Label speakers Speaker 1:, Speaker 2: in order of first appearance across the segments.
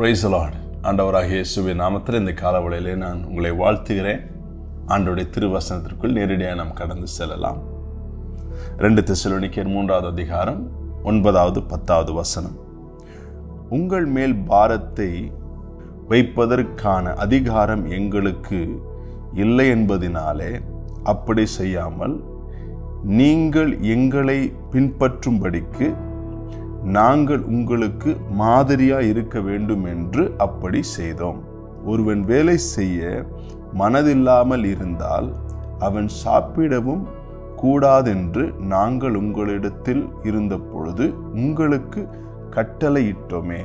Speaker 1: price Lord ஆண்டவராகிய இயேசுவின் நாமத்தில் இந்த காலவளையிலே நான் உங்களை வாழ்த்துகிறேன் ஆண்டோடைய திருவசனத்திற்குள் நேரடியாக நாம் கடந்து செல்லலாம் ரெண்டு தெசலோனிக்கர் மூன்றாவது அதிகாரம் ஒன்பதாவது பத்தாவது வசனம் உங்கள் மேல் பாரத்தை வைப்பதற்கான அதிகாரம் எங்களுக்கு இல்லை என்பதினாலே அப்படி செய்யாமல் நீங்கள் எங்களை பின்பற்றும்படிக்கு நாங்கள் உங்களுக்கு மாதிரியா இருக்க வேண்டும் என்று அப்படி செய்தோம் ஒருவன் வேலை செய்ய மனதில்லாமல் இருந்தால் அவன் சாப்பிடவும் கூடாதென்று நாங்கள் உங்களிடத்தில் இருந்த பொழுது உங்களுக்கு கட்டளையிட்டோமே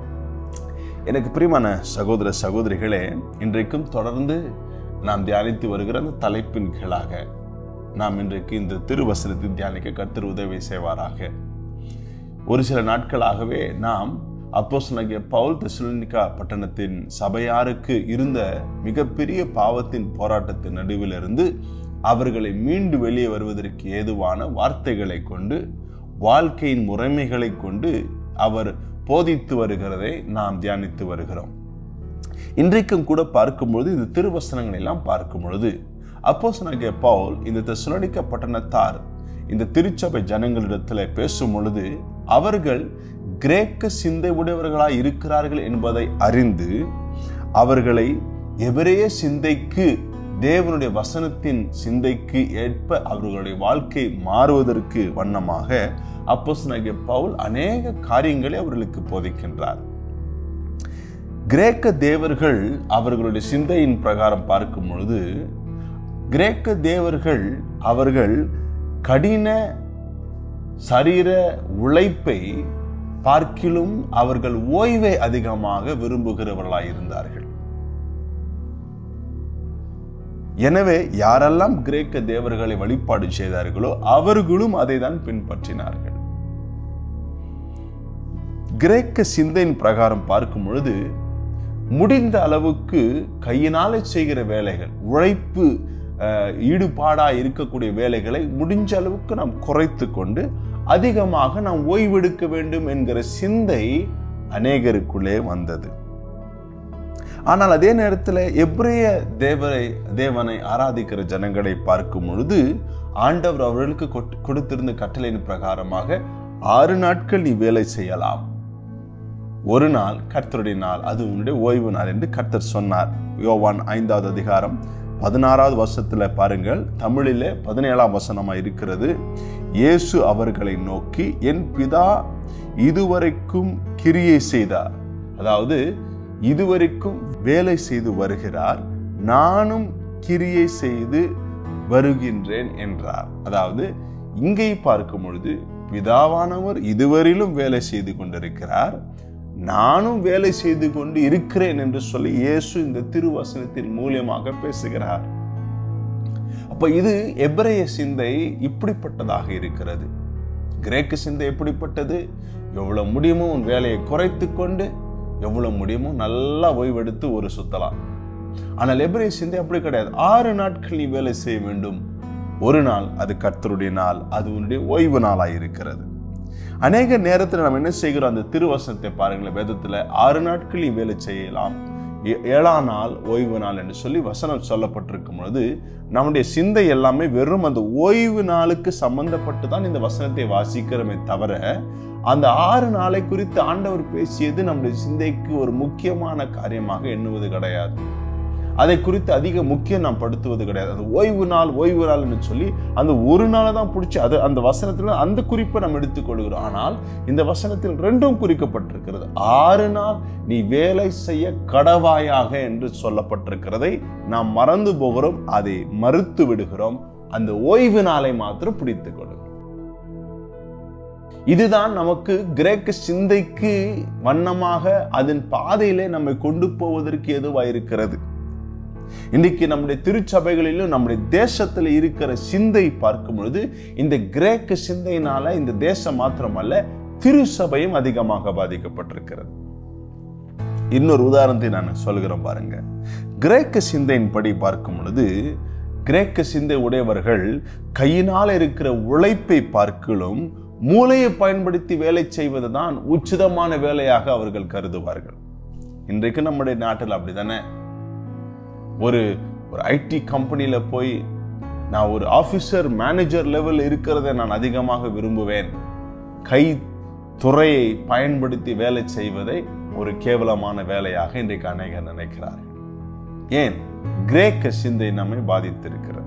Speaker 1: எனக்கு பிரியமான சகோதர சகோதரிகளே இன்றைக்கும் தொடர்ந்து நாம் தியானித்து வருகிற அந்த தலைப்பின் கீழாக நாம் இன்றைக்கு இந்த திருவசனத்தை தியானிக்க கர்த்தர் உதவி செய்வாராக ஒரு சில நாட்களாகவே நாம் அப்போஸ்தலனாகிய பவுல் தெசலோனிக்கா பட்டணத்தின் சபையாருக்கு இருந்த மிகப்பெரிய பாவத்தின் போராட்டத்தின் நடுவிலிருந்து அவர்களை மீண்டு வெளியே வருவதற்கு ஏதுவான வார்த்தைகளை கொண்டு வாழ்க்கையின் முறைமைகளை கொண்டு அவர் போதித்து வருகிறதை நாம் தியானித்து வருகிறோம் இன்றைக்கும் கூட பார்க்கும்பொழுது இந்த திருவசனங்களை எல்லாம் பார்க்கும் பொழுது அப்போஸ்தலனாகிய பவுல் இந்த தெசலோனிக்க பட்டணத்தார் இந்த திருச்சபை ஜனங்களிடத்தில் பேசும் பொழுது அவர்கள் கிரேக்க சிந்தை உடையவர்களாய் இருக்கிறார்கள் என்பதை அறிந்து அவர்களை எபிரேய சிந்தைக்கு தேவனுடைய வசனத்தின் சிந்தைக்கு ஏற்ப அவர்களுடைய வாழ்க்கை மாறுவதற்கு வண்ணமாக அப்போஸ்தலனாகிய பவுல் அநேக காரியங்களை அவர்களுக்கு போதிக்கின்றார் கிரேக்க தேவர்கள் அவர்களுடைய சிந்தையின் பிரகாரம் பார்க்கும் பொழுது கிரேக்க தேவர்கள் அவர்கள் கடின சரீர உழைப்பை பார்க்கிலும் அவர்கள் ஓய்வை அதிகமாக விரும்புகிறவர்களாய் இருந்தார்கள் எனவே யாரெல்லாம் கிரேக்க தேவர்களை வழிபாடு செய்தார்களோ அவர்களும் அதை தான் பின்பற்றினார்கள் கிரேக்க சிந்தையின் பிரகாரம் பார்க்கும் பொழுது முடிந்த அளவுக்கு கையினால செய்கிற வேலைகள் உழைப்பு ஈடுபாடா இருக்கக்கூடிய வேலைகளை முடிஞ்ச அளவுக்கு நாம் குறைத்து கொண்டு அதிகமாக நாம் ஓய்வெடுக்க வேண்டும் என்கிற சிந்தை அநேகருக்குள்ளே வந்தது ஆனால் அதே நேரத்தில் எப்ரேய தேவரை தேவனை ஆராதிக்கிற ஜனங்களை பார்க்கும் பொழுது ஆண்டவர் அவர்களுக்கு கொடுத்திருந்த கட்டளையின் பிரகாரமாக ஆறு நாட்கள் நீ வேலை செய்யலாம் ஒரு நாள் கர்த்தருடைய நாள் அது உன்னுடைய ஓய்வு நாள் என்று கர்த்தர் சொன்னார் யோவான் ஐந்தாவது அதிகாரம் பதினாறாவது வருஷத்துல பாருங்கள் தமிழிலே பதினேழாம் வசனமா இருக்கிறது இயேசு அவர்களை நோக்கி என் பிதா இதுவரைக்கும் கிரியை செய்தார் அதாவது இதுவரைக்கும் வேலை செய்து வருகிறார் நானும் கிரியை செய்து வருகின்றேன் என்றார் அதாவது இங்கே பார்க்கும் பொழுது பிதாவானவர் இதுவரையிலும் வேலை செய்து கொண்டிருக்கிறார் நானும் வேலை செய்து கொண்டு இருக்கிறேன் என்று சொல்லி இயேசு இந்த திருவசனத்தின் மூலியமாக பேசுகிறார் அப்ப இது எப்ரைய சிந்தை இப்படிப்பட்டதாக இருக்கிறது கிரேக்க சிந்தை எப்படிப்பட்டது எவ்வளவு முடியுமோ உன் வேலையை குறைத்து கொண்டு எவ்வளவு முடியுமோ நல்லா ஓய்வெடுத்து ஒரு சுத்தலாம் ஆனால் எப்ரைய சிந்தை அப்படி கிடையாது ஆறு நாட்கள் நீ வேலை செய்ய வேண்டும் ஒரு நாள் அது கர்த்தருடைய நாள் அது உன்னுடைய ஓய்வு நாளாக இருக்கிறது அநேக நேரத்தில் நம்ம என்ன செய்கிறோம் அந்த திருவசனத்தை பாருங்களேன் வேதத்தில் ஆறு நாட்கள் நீ வேலை செய்யலாம் ஏழாம் நாள் ஓய்வு நாள் என்று சொல்லி வசனம் சொல்லப்பட்டிருக்கும் பொழுது நம்முடைய சிந்தை எல்லாமே வெறும் அந்த ஓய்வு நாளுக்கு சம்பந்தப்பட்டு தான் இந்த வசனத்தை வாசிக்கிறோமே தவிர அந்த ஆறு நாளை குறித்து ஆண்டவர் பேசியது நம்முடைய சிந்தைக்கு ஒரு முக்கியமான காரியமாக எண்ணுவது கிடையாது அதை குறித்து அதிக முக்கியம் நாம் படுத்துவது கிடையாது அது ஓய்வு நாள் ஓய்வு நாள்னு சொல்லி அந்த ஒரு நாளை தான் பிடிச்சி அது அந்த வசனத்தில் அந்த குறிப்பை நம்ம எடுத்துக்கொள்கிறோம் ஆனால் இந்த வசனத்தில் ரெண்டும் குறிக்கப்பட்டிருக்கிறது ஆறு நாள் நீ வேலை செய்ய கடவாயாக என்று சொல்லப்பட்டிருக்கிறதை நாம் மறந்து போகிறோம் அதை மறுத்து விடுகிறோம் அந்த ஓய்வு நாளை மாத்திரம் பிடித்துக் கொள்கிறோம் இதுதான் நமக்கு கிரேக்க சிந்தைக்கு வண்ணமாக அதன் பாதையிலே நம்மை கொண்டு போவதற்கு எதுவாயிருக்கிறது இன்றைக்கு நம்முடைய திருச்சபைகளிலும் நம்முடைய தேசத்தில் இருக்கிற சிந்தை பார்க்கும் பொழுது இந்த கிரேக்க சிந்தையினால இந்த தேசம் மாத்திரமல்ல திருச்சபையும் அதிகமாக பாதிக்கப்பட்டிருக்கிறது இன்னொரு உதாரணத்தை நான் சொல்கிறேன் பாருங்க கிரேக்க சிந்தையின்படி பார்க்கும் பொழுது கிரேக்க சிந்தை உடையவர்கள் கையினால் இருக்கிற உழைப்பை பார்க்கலும் மூளையை பயன்படுத்தி வேலை செய்வது தான் உச்சிதமான வேலையாக அவர்கள் கருதுவார்கள் இன்றைக்கு நம்முடைய நாட்டில் அப்படிதானே ஒரு ஒரு ஐடி கம்பெனியில போய் நான் ஒரு ஆபீசர் மேனேஜர் லெவல் இருக்கிறதை நான் அதிகமாக விரும்புவேன் கை துறையை பயன்படுத்தி வேலை செய்வதை ஒரு கேவலமான வேலையாக இன்றைக்கு அநேகர் நினைக்கிறார்கள் ஏன் கிரேக்க சிந்தை நம்மை பாதித்திருக்கிறது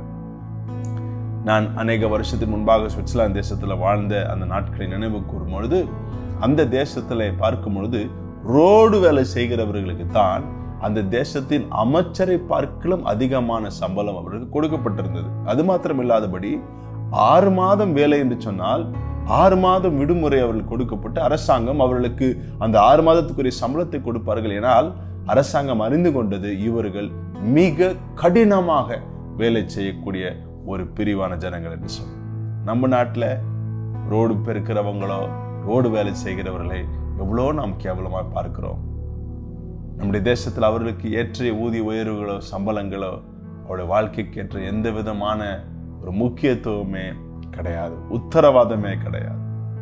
Speaker 1: நான் அநேக வருஷத்துக்கு முன்பாக சுவிட்சர்லாந்து தேசத்தில் வாழ்ந்த அந்த நாட்களை நினைவு கூறும் பொழுது அந்த தேசத்தில் பார்க்கும் பொழுது ரோடு வேலை செய்கிறவர்களுக்கு தான் அந்த தேசத்தின் அமைச்சரை பார்க்கலும் அதிகமான சம்பளம் அவர்களுக்கு கொடுக்கப்பட்டிருந்தது அது மாத்திரம் இல்லாதபடி ஆறு மாதம் வேலை என்று சொன்னால் ஆறு மாதம் விடுமுறை அவர்களுக்கு கொடுக்கப்பட்டு அரசாங்கம் அவர்களுக்கு அந்த ஆறு மாதத்துக்குரிய சம்பளத்தை கொடுப்பார்கள் ஏனால் அரசாங்கம் அறிந்து கொண்டது இவர்கள் மிக கடினமாக வேலை செய்யக்கூடிய ஒரு பிரிவான ஜனங்கள் என்று சொல்லி நம்ம நாட்டில் ரோடு பெருக்கிறவங்களோ ரோடு வேலை செய்கிறவர்களை எவ்வளோ நாம் கேவலமாக பார்க்கிறோம் நம்முடைய தேசத்தில் அவர்களுக்கு ஏற்ற ஊதிய உயர்வுகளோ சம்பளங்களோ அவருடைய வாழ்க்கைக்கு ஏற்ற எந்த விதமான ஒரு முக்கியத்துவமே கிடையாது உத்தரவாதமே கிடையாது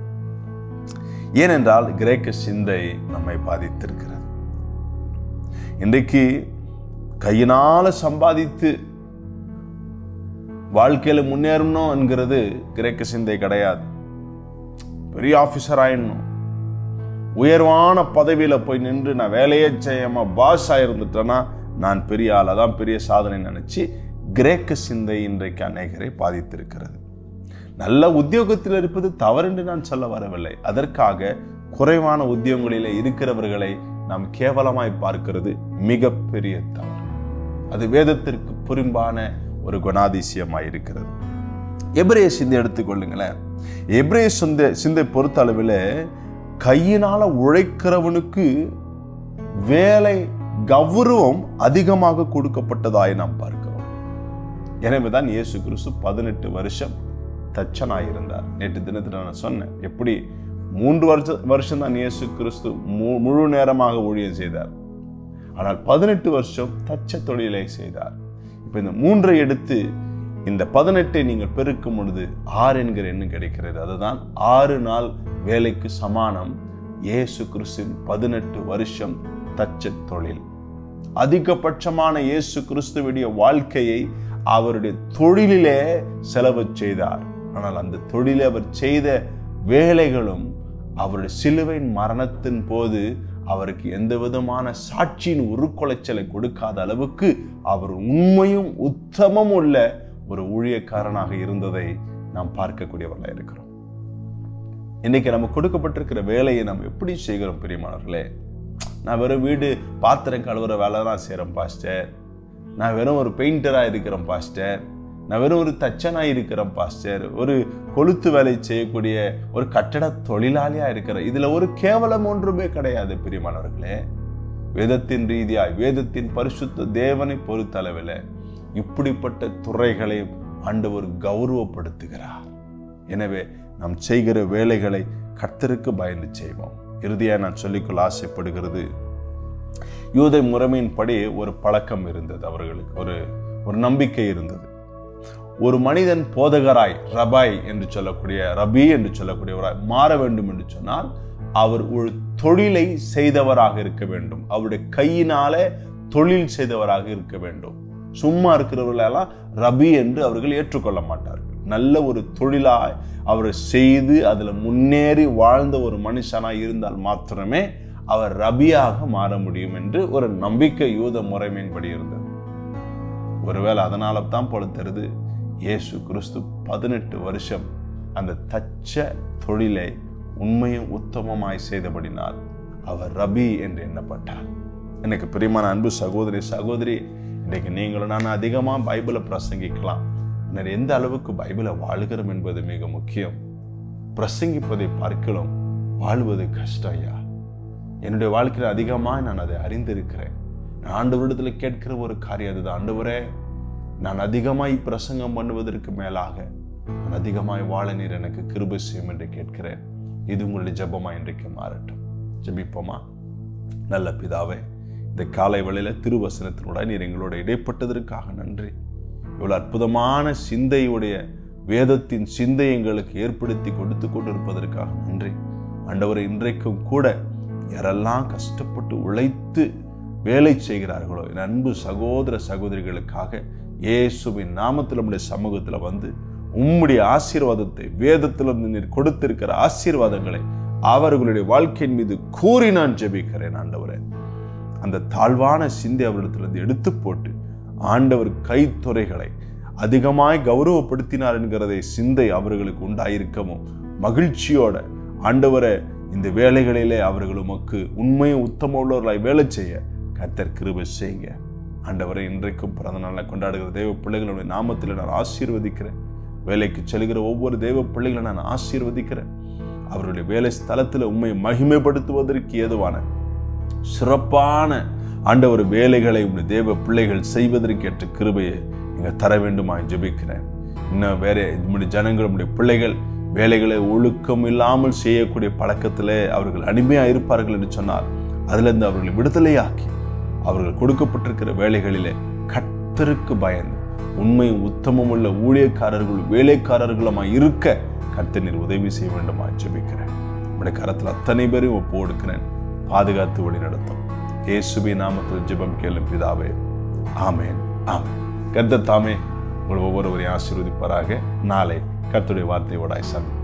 Speaker 1: ஏனென்றால் கிரேக்க சிந்தை நம்மை பாதித்திருக்கிறது இன்றைக்கு கையினால சம்பாதித்து வாழ்க்கையில முன்னேறணும் என்கிறது கிரேக்க சிந்தை கிடையாது பெரிய ஆபீசர் ஆயிடணும் உயர்வான பதவியில போய் நின்று நான் வேலையே செய்யாம பாஸ் ஆயிருந்துட்டேன்னா நான் பெரிய ஆள் அதான் பெரிய சாதனை நினைச்சு கிரேக்க சிந்தை இன்றைக்கு அநேகரை பாதித்திருக்கிறது நல்ல உத்தியோகத்தில் இருப்பது தவறென்று நான் சொல்ல வரவில்லை அதற்காக குறைவான உத்தியோகங்களில் இருக்கிறவர்களை நாம் கேவலமாய் பார்க்கிறது மிகப்பெரிய தவறு அது வேதத்திற்கு புரிம்பான ஒரு குணாதிசயமாய் இருக்கிறது எபிரேய சிந்தை எடுத்துக்கொள்ளுங்களேன் எபிரேய சிந்தை சிந்தை பொறுத்த அளவில் கையினால உழைக்கிறவனுக்கு வேலை கௌரவம் அதிகமாக கொடுக்கப்பட்டதாய் நாம் பார்க்கிறோம் எனவேதான் இயேசு கிறிஸ்து பதினெட்டு வருஷம் தச்சனாயிருந்தார் நேற்று தினத்தில் நான் சொன்னேன் எப்படி மூன்று வருஷ வருஷம் தான் இயேசு கிறிஸ்து மு- முழு நேரமாக ஊழியம் செய்தார் ஆனால் பதினெட்டு வருஷம் தச்ச தொழிலை செய்தார் இப்ப இந்த மூன்றை எடுத்து இந்த பதினெட்டை நீங்கள் பெருக்கும் பொழுது ஆறு என்கிற எண்ணம் கிடைக்கிறது அதுதான் ஆறு நாள் வேலைக்கு சமானம் இயேசு கிறிஸ்துவின் பதினெட்டு வருஷம் தச்ச தொழில் அதிகபட்சமான இயேசு கிறிஸ்துவுடைய வாழ்க்கையை அவருடைய தொழிலிலே செலவு செய்தார் ஆனால் அந்த தொழிலை அவர் செய்த வேலைகளும் அவருடைய சிலுவையின் மரணத்தின் போது அவருக்கு எந்த விதமான சாட்சியின் உருக்குலைச்சலை கொடுக்காத அளவுக்கு அவர் உண்மையும் உத்தமம் உள்ள ஒரு ஊழியக்காரனாக இருந்ததை நாம் பார்க்கக்கூடியவர்களாக இருக்கிறோம் இன்னைக்கு நம்ம கொடுக்கப்பட்டிருக்கிற வேலையை நம்ம எப்படி செய்கிறோம் பெரியமானவர்களே நான் வெறும் வீடு பாத்திரம் கழுவுற வேலை தான் செய்கிறேன் பாஸ்டர் நான் வெறும் ஒரு பெயிண்டராக இருக்கிறேன் பாஸ்டர் நான் வெறும் ஒரு தச்சனாக இருக்கிறேன் பாஸ்டர் ஒரு கொளுத்து வேலை செய்யக்கூடிய ஒரு கட்டட தொழிலாளியாக இருக்கிறேன் இதில் ஒரு கேவலம் ஒன்றுமே கிடையாது பிரியமானவர்களே வேதத்தின் ரீதியாய் வேதத்தின் பரிசுத்த தேவனை பொறுத்தளவில் இப்படிப்பட்ட துறைகளையும் ஆண்டவர் கௌரவப்படுத்துகிறார் எனவே நாம் செய்கிற வேலைகளை கர்த்தருக்கு பயந்து செய்வோம் இறுதியாக நான் சொல்லிக்கொள்ள ஆசைப்படுகிறது யூத முறைமையின்படி ஒரு பழக்கம் இருந்தது அவர்களுக்கு ஒரு ஒரு நம்பிக்கை இருந்தது ஒரு மனிதன் போதகராய் ரபாய் என்று சொல்லக்கூடிய ரபி என்று சொல்லக்கூடியவராய் மாற வேண்டும் என்று சொன்னால் அவர் ஒரு தொழிலை செய்தவராக இருக்க வேண்டும் அவருடைய கையினாலே தொழில் செய்தவராக இருக்க வேண்டும் சும்மா இருக்கிறவர்களெல்லாம் ரபி என்று அவர்கள் ஏற்றுக்கொள்ள மாட்டார்கள் நல்ல ஒரு தொழிலாய் அவர் செய்து அதில் முன்னேறி வாழ்ந்த ஒரு மனுஷனாய் இருந்தால் மாத்திரமே அவர் ரபியாக மாற முடியும் என்று ஒரு நம்பிக்கை யூத முறைமையின்படி இருந்தது ஒருவேளை அதனால தான் போல தெரியுது இயேசு கிறிஸ்து பதினெட்டு வருஷம் அந்த தச்ச தொழிலை உண்மையும் உத்தமமாய் செய்தபடினால் அவர் ரபி என்று எண்ணப்பட்டார் எனக்கு பிரியமான அன்பு சகோதரி சகோதரி இன்றைக்கு நீங்களும் நான் அதிகமாக பைபிளை பிரசங்கிக்கலாம் ஆனால் எந்த அளவுக்கு பைபிளை வாழுகிறோம் என்பது மிக முக்கியம் பிரசங்கிப்பதை பார்க்கலாம் வாழ்வது கஷ்டம் ஐயா என்னுடைய வாழ்க்கையில் அதிகமாக நான் அதை அறிந்திருக்கிறேன் நான் ஆண்டவரிடத்தில் கேட்கிற ஒரு காரியம் அதுதான் ஆண்டவரே நான் அதிகமாய் பிரசங்கம் பண்ணுவதற்கு மேலாக நான் அதிகமாய் வாழ நீர் எனக்கு கிருபை செய்யும் என்று கேட்கிறேன் இது உங்களுடைய ஜெபமா இன்றைக்கு மாறட்டும் ஜெபிப்போமா நல்ல பிதாவே இந்த காலை வேளையில திருவசனத்தினோட நீர் எங்களோட இடைப்பட்டதற்காக நன்றி இவ்வளவு அற்புதமான சிந்தையுடைய வேதத்தின் சிந்தை எங்களுக்கு ஏற்படுத்தி கொடுத்து கொண்டிருப்பதற்காக நன்றி ஆண்டவரை இன்றைக்கும் கூட யாரெல்லாம் கஷ்டப்பட்டு உழைத்து வேலை செய்கிறார்களோ என் அன்பு சகோதர சகோதரிகளுக்காக இயேசுவின் நாமத்தில் நம்முடைய சமூகத்தில் வந்து உம்முடைய ஆசீர்வாதத்தை வேதத்திலிருந்து நீர் கொடுத்திருக்கிற ஆசீர்வாதங்களை அவர்களுடைய வாழ்க்கையின் மீது கூறி நான் ஜெபிக்கிறேன் ஆண்டவரே அந்த தாழ்வான சிந்தை அவரிடத்திலிருந்து எடுத்து போட்டு ஆண்டவர் கைத்துறைகளை அதிகமாய் கௌரவப்படுத்தினார் என்கிறதை சிந்தை அவர்களுக்கு உண்டாயிருக்கவும் மகிழ்ச்சியோட ஆண்டவரை இந்த வேலைகளிலே அவர்கள் உமக்கு உண்மையும் உத்தம உள்ளவர்களாய் வேலை செய்ய கர்த்தர் கிருபை செய்யுங்க ஆண்டவரை இன்றைக்கும் பிறந்த நாளை கொண்டாடுகிற தேவ பிள்ளைகளுடைய நாமத்தில் நான் ஆசீர்வதிக்கிறேன் வேலைக்கு செல்கிற ஒவ்வொரு தேவ பிள்ளைகளை நான் ஆசீர்வதிக்கிறேன் அவருடைய வேலை ஸ்தலத்தில் உண்மை மகிமைப்படுத்துவதற்கு ஏதுவான சிறப்பான ஆண்டவர் வேலைகளை உடைய தேவ பிள்ளைகள் செய்வதற்கு ஏற்ற கிருபையை நீங்க தர வேண்டுமாய் ஜெபிக்கிறேன் இன்னும் வேற நம்முடைய ஜனங்கள் நம்முடைய பிள்ளைகள் வேலைகளை ஒழுக்கம் இல்லாமல் செய்யக்கூடிய பழக்கத்திலே அவர்கள் அடிமையா இருப்பார்கள் என்று சொன்னால் அதிலிருந்து அவர்களை விடுதலையாக்கி அவர்கள் கொடுக்கப்பட்டிருக்கிற வேலைகளிலே கர்த்தருக்கு பயந்து உண்மையும் உத்தமம் உள்ள ஊழியக்காரர்களும் வேலைக்காரர்களுமாய் இருக்க கர்த்தர் நீர் உதவி செய்ய வேண்டுமாய் ஜெபிக்கிறேன் உடைய கரத்தில் அத்தனை பேரையும் ஒப்பு கொடுக்கிறேன் பாதுகாத்து வழி நடத்தும் இயேசுபி நாமத்தில் ஜெபம் கேளும் பிதாவே ஆமேன் ஆமேன் கர்த்தர் தாமே உங்கள் ஒவ்வொருவரையும் ஆசீர்வதிப்பாராக நாளை கர்த்தருடைய வார்த்தையோட சந்திப்போம்